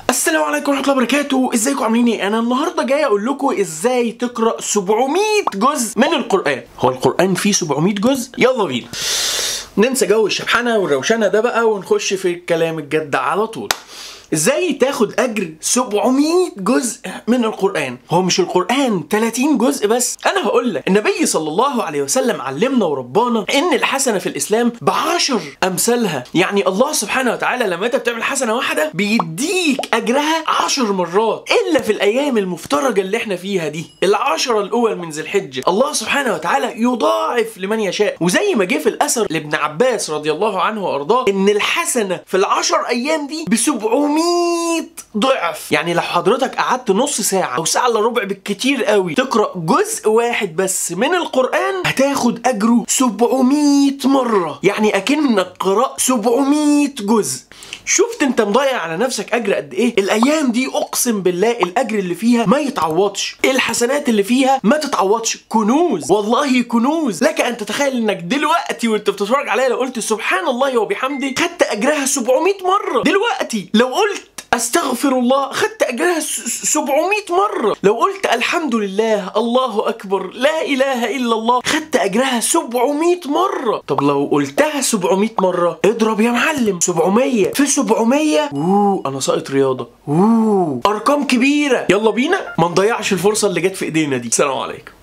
السلام عليكم ورحمه الله وبركاته ازيكم عاملين ايه انا النهارده جاي اقول لكم ازاي تقرا 700 جزء من القران هو القران فيه 700 جزء يلا بينا ننسى جو الشبحنه والروشنه ده بقى ونخش في الكلام الجد على طول ازاي تاخد اجر 700 جزء من القران هو مش القران 30 جزء بس انا هقول لك النبي صلى الله عليه وسلم علمنا وربانا ان الحسنه في الاسلام بعشر امثالها يعني الله سبحانه وتعالى لما انت بتعمل حسنه واحده بيديك اجرها عشر مرات الا في الايام المفترجه اللي احنا فيها دي العشره الاول من ذي الحجه الله سبحانه وتعالى يضاعف لمن يشاء وزي ما جه في الاثر لابن عباس رضي الله عنه وارضاه ان الحسنه في العشر ايام دي ب 700 ضعف يعني لو حضرتك قعدت نص ساعه او ساعه الا ربع بالكتير قوي تقرا جزء واحد بس من القران هتاخد اجره 700 مره يعني اكنك قرات 700 جزء شفت انت مضيع على نفسك اجر قد ايه الايام دي اقسم بالله الاجر اللي فيها ما يتعوضش الحسنات اللي فيها ما تتعوضش كنوز والله كنوز لك ان تتخيل انك دلوقتي وانت بتتفرج عليها لو قلت سبحان الله وبحمده خدت اجرها 700 مره دلوقتي لو قلت استغفر الله خدت اجرها س- س- 700 مره لو قلت الحمد لله الله اكبر لا اله الا الله خدت اجرها 700 مره طب لو قلتها 700 مره اضرب يا معلم 700 في 700 اوه انا ساقط رياضه اوه ارقام كبيره يلا بينا ما نضيعش الفرصه اللي جت في ايدينا دي السلام عليكم